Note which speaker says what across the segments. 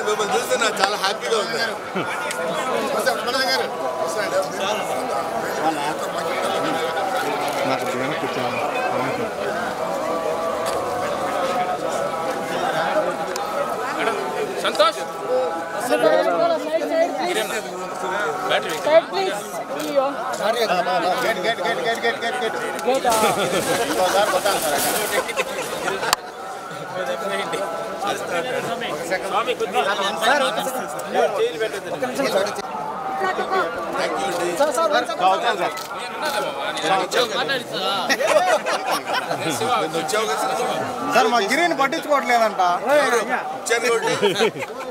Speaker 1: మిమ్మల్ని చూస్తే నాకు చాలా హ్యాపీగా ఉంది
Speaker 2: నాకు వెనక్కి వచ్చాను
Speaker 3: సంతోష్
Speaker 4: Side please. అయ్యో
Speaker 2: gate gate gate gate gate gate gate
Speaker 4: గేటా
Speaker 2: ఇంకోసారి కొట్టాను సార్ వచ్చాను సార్
Speaker 1: నిన్న వచ్చావు కదా
Speaker 2: సార్ మా గిరిని పట్టించుకోవట్లేదంట
Speaker 1: ఇచ్చాను కాబట్టి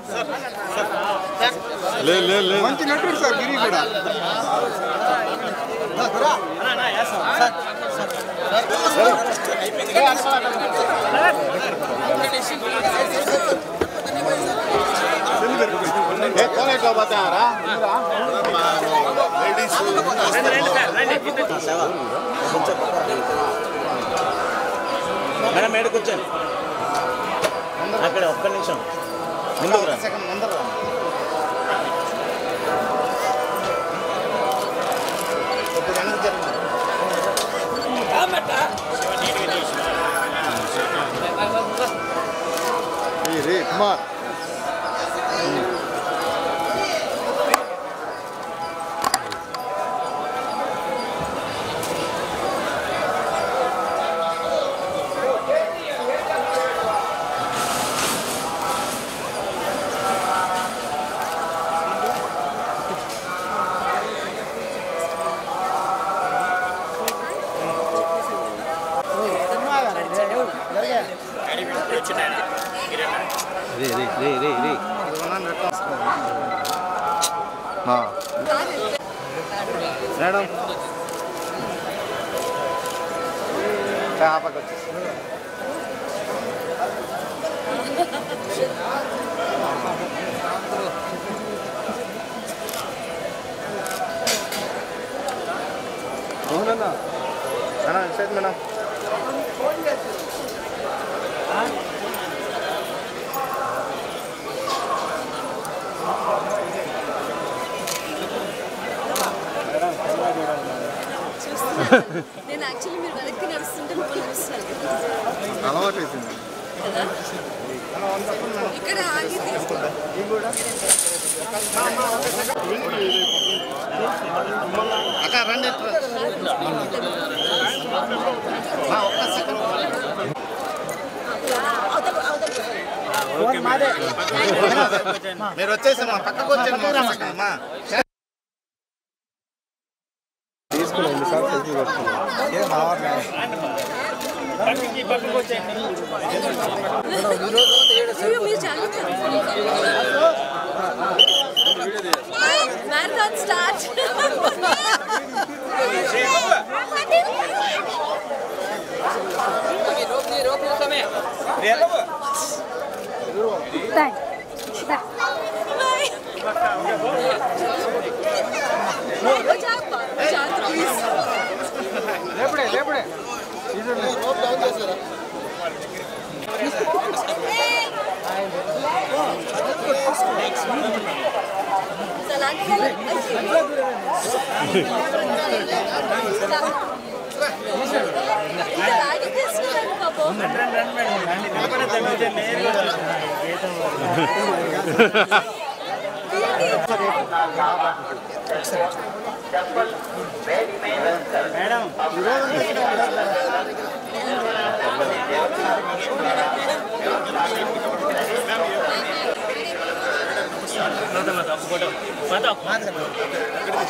Speaker 2: మంచి నటుడు సార్ గిరి కూడా ఏ కోన్ ఎట్లా పోతారా
Speaker 1: లేడీస్
Speaker 5: మేడం మేడ కూర్చోండి అక్కడ ఒక్క నిమిషం ముందుకు రా
Speaker 2: సెకండ్ ముందర రా. కొద్దిగా వెనక్కి జరగండి. ఏ రే కుమార్
Speaker 5: రే రే రే రే రే
Speaker 2: ఆ.
Speaker 5: మేడం
Speaker 2: ఆ పక్క వచ్చేసి. అవునన్నా అన్నా సరే మేడం
Speaker 6: నేను యాక్చువల్లీ మీరు వెనక్కి నడుస్తుంటే మిమ్మల్ని నడుస్తాను
Speaker 2: అలవాటు అయిపోయింది
Speaker 6: కదా ఇక్కడ ఆగి తీసుకుంటా
Speaker 2: అక్క రండి ఇట్రా. ఆ, ఒక్క సెకండ్ మీరు వచ్చేసి మా పక్కకు వచ్చాను మా ఒక్క సెకండ్ మా తీసుకుని ఎన్నిసార్లు సెల్ఫీ పట్టుకున్నా ఏం రావట్లేదు
Speaker 6: అయ్యో, మీరు జాగ్రత్త మ్యారథాన్ స్టార్ట్
Speaker 2: లేపడే లేపడే
Speaker 6: ఫోటో